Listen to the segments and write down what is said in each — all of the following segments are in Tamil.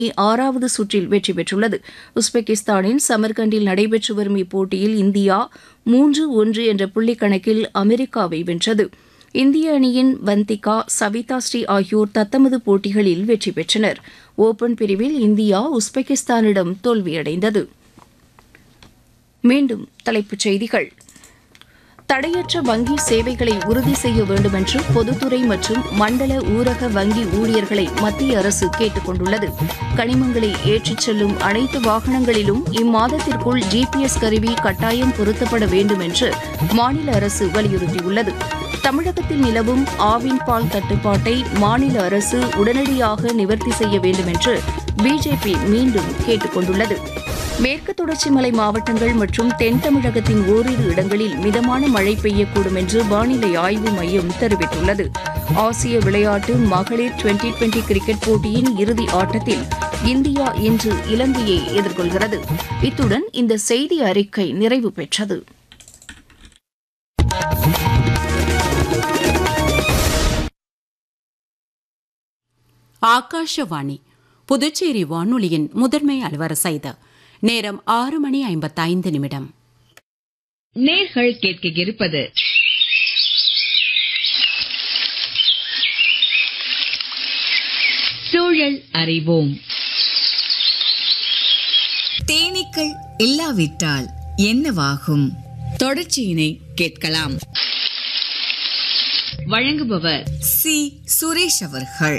ஆறாவது சுற்றில் வெற்றி பெற்றுள்ளது உஸ்பெகிஸ்தானின் சமர்கண்டில் நடைபெற்று வரும் இப்போட்டியில் இந்தியா மூன்று ஒன்று என்ற புள்ளிக் கணக்கில் அமெரிக்காவை வென்றது இந்திய அணியின் வந்திகா சவிதா ஸ்ரீ ஆகியோர் தத்தமது போட்டிகளில் வெற்றி பெற்றனர் ஓபன் பிரிவில் இந்தியா உஸ்பெகிஸ்தானிடம் தோல்வியடைந்தது மீண்டும் தலைப்புச் செய்திகள் தடையற்ற வங்கி சேவைகளை உறுதி செய்ய வேண்டுமென்று பொதுத்துறை மற்றும் மண்டல ஊரக வங்கி ஊழியர்களை மத்திய அரசு கேட்டுக் கொண்டுள்ளது கனிமங்களை ஏற்றிச் செல்லும் அனைத்து வாகனங்களிலும் இம்மாதத்திற்குள் ஜிபிஎஸ் கருவி கட்டாயம் பொருத்தப்பட வேண்டும் என்று மாநில அரசு வலியுறுத்தியுள்ளது தமிழகத்தில் நிலவும் ஆவின் பால் தட்டுப்பாட்டை மாநில அரசு உடனடியாக நிவர்த்தி செய்ய வேண்டும் என்று பிஜேபி மீண்டும் கேட்டுக் கொண்டுள்ளது மேற்கு தொடர்ச்சி மலை மாவட்டங்கள் மற்றும் தென் தமிழகத்தின் ஓரிரு இடங்களில் மிதமான மழை பெய்யக்கூடும் என்று வானிலை ஆய்வு மையம் தெரிவித்துள்ளது ஆசிய விளையாட்டு மகளிர் டுவெண்டி டுவெண்டி கிரிக்கெட் போட்டியின் இறுதி ஆட்டத்தில் இந்தியா இன்று இலங்கையை எதிர்கொள்கிறது இத்துடன் இந்த செய்தி அறிக்கை நிறைவு பெற்றது ஆகாஷவாணி புதுச்சேரி வானொலியின் முதன்மை அலுவலர் இது நேரம் ஆறு மணி ஐம்பத்தைந்து நிமிடம் நேர்கள் கேட்க இருப்பது சூழல் அறிவோம் தேனீக்கள் இல்லாவிட்டால் என்னவாகும் தொடர்ச்சியினை கேட்கலாம் வழங்குபவர் சி சுரேஷ் அவர்கள்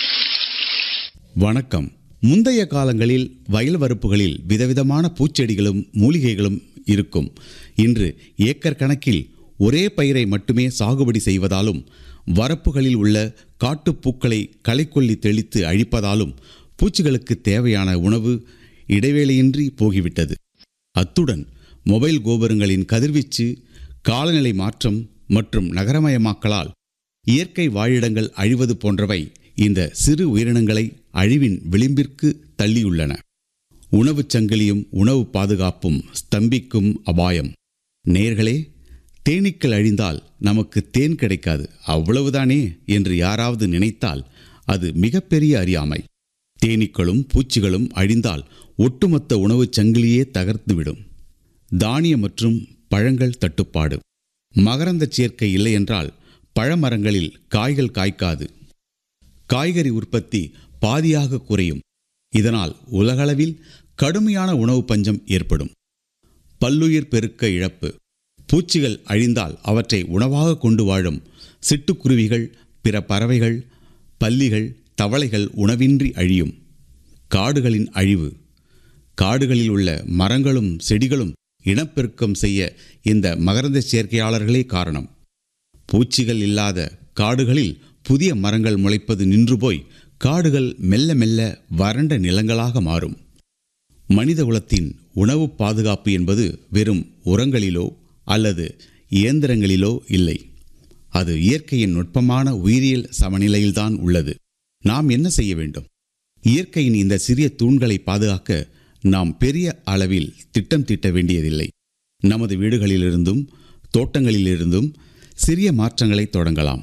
வணக்கம் முந்தைய காலங்களில் வயல் வரப்புகளில் விதவிதமான பூச்செடிகளும் மூலிகைகளும் இருக்கும் இன்று ஏக்கர் கணக்கில் ஒரே பயிரை மட்டுமே சாகுபடி செய்வதாலும் வரப்புகளில் உள்ள காட்டுப்பூக்களை களைக்கொல்லி தெளித்து அழிப்பதாலும் பூச்சிகளுக்கு தேவையான உணவு இடைவேளையின்றி போகிவிட்டது அத்துடன் மொபைல் கோபுரங்களின் கதிர்வீச்சு காலநிலை மாற்றம் மற்றும் நகரமயமாக்கலால் இயற்கை வாழிடங்கள் அழிவது போன்றவை இந்த சிறு உயிரினங்களை அழிவின் விளிம்பிற்கு தள்ளியுள்ளன உணவுச் சங்கிலியும் உணவு பாதுகாப்பும் ஸ்தம்பிக்கும் அபாயம் நேர்களே தேனீக்கள் அழிந்தால் நமக்கு தேன் கிடைக்காது அவ்வளவுதானே என்று யாராவது நினைத்தால் அது மிகப்பெரிய அறியாமை தேனீக்களும் பூச்சிகளும் அழிந்தால் ஒட்டுமொத்த உணவுச் சங்கிலியே தகர்த்துவிடும் தானிய மற்றும் பழங்கள் தட்டுப்பாடு மகரந்தச் சேர்க்கை இல்லை என்றால் பழமரங்களில் காய்கள் காய்க்காது காய்கறி உற்பத்தி பாதியாக குறையும் இதனால் உலகளவில் கடுமையான உணவு பஞ்சம் ஏற்படும் பல்லுயிர் பெருக்க இழப்பு பூச்சிகள் அழிந்தால் அவற்றை உணவாக கொண்டு வாழும் சிட்டுக்குருவிகள் பிற பறவைகள் பல்லிகள் தவளைகள் உணவின்றி அழியும் காடுகளின் அழிவு காடுகளில் உள்ள மரங்களும் செடிகளும் இனப்பெருக்கம் செய்ய இந்த மகரந்த சேர்க்கையாளர்களே காரணம் பூச்சிகள் இல்லாத காடுகளில் புதிய மரங்கள் முளைப்பது நின்று போய் காடுகள் மெல்ல மெல்ல வறண்ட நிலங்களாக மாறும் மனித குலத்தின் உணவு பாதுகாப்பு என்பது வெறும் உரங்களிலோ அல்லது இயந்திரங்களிலோ இல்லை அது இயற்கையின் நுட்பமான உயிரியல் சமநிலையில்தான் உள்ளது நாம் என்ன செய்ய வேண்டும் இயற்கையின் இந்த சிறிய தூண்களை பாதுகாக்க நாம் பெரிய அளவில் திட்டம் தீட்ட வேண்டியதில்லை நமது வீடுகளிலிருந்தும் தோட்டங்களிலிருந்தும் சிறிய மாற்றங்களை தொடங்கலாம்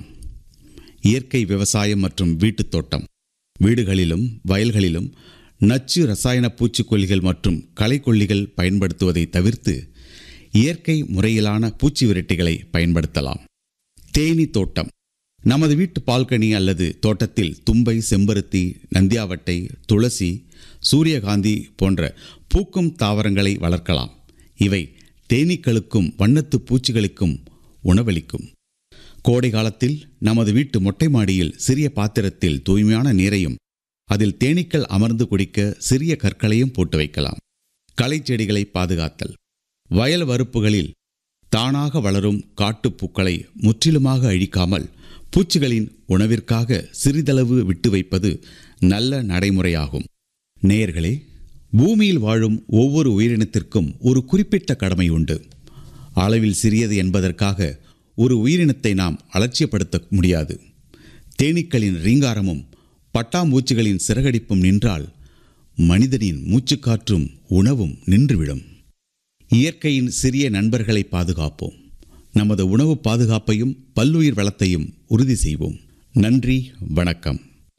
இயற்கை விவசாயம் மற்றும் வீட்டுத் தோட்டம் வீடுகளிலும் வயல்களிலும் நச்சு ரசாயன பூச்சிக்கொல்லிகள் மற்றும் களைக்கொல்லிகள் பயன்படுத்துவதை தவிர்த்து இயற்கை முறையிலான பூச்சி விரட்டிகளை பயன்படுத்தலாம் தேனி தோட்டம் நமது வீட்டு பால்கனி அல்லது தோட்டத்தில் தும்பை செம்பருத்தி நந்தியாவட்டை துளசி சூரியகாந்தி போன்ற பூக்கும் தாவரங்களை வளர்க்கலாம் இவை தேனீக்களுக்கும் வண்ணத்து பூச்சிகளுக்கும் உணவளிக்கும் கோடை காலத்தில் நமது வீட்டு மொட்டை மாடியில் சிறிய பாத்திரத்தில் தூய்மையான நீரையும் அதில் தேனீக்கள் அமர்ந்து குடிக்க சிறிய கற்களையும் போட்டு வைக்கலாம் களை செடிகளை பாதுகாத்தல் வயல் வறுப்புகளில் தானாக வளரும் காட்டுப்பூக்களை முற்றிலுமாக அழிக்காமல் பூச்சிகளின் உணவிற்காக சிறிதளவு விட்டு வைப்பது நல்ல நடைமுறையாகும் நேயர்களே பூமியில் வாழும் ஒவ்வொரு உயிரினத்திற்கும் ஒரு குறிப்பிட்ட கடமை உண்டு அளவில் சிறியது என்பதற்காக ஒரு உயிரினத்தை நாம் அலட்சியப்படுத்த முடியாது தேனீக்களின் ரீங்காரமும் பட்டாம்பூச்சிகளின் சிறகடிப்பும் நின்றால் மனிதனின் மூச்சுக்காற்றும் உணவும் நின்றுவிடும் இயற்கையின் சிறிய நண்பர்களை பாதுகாப்போம் நமது உணவு பாதுகாப்பையும் பல்லுயிர் வளத்தையும் உறுதி செய்வோம் நன்றி வணக்கம்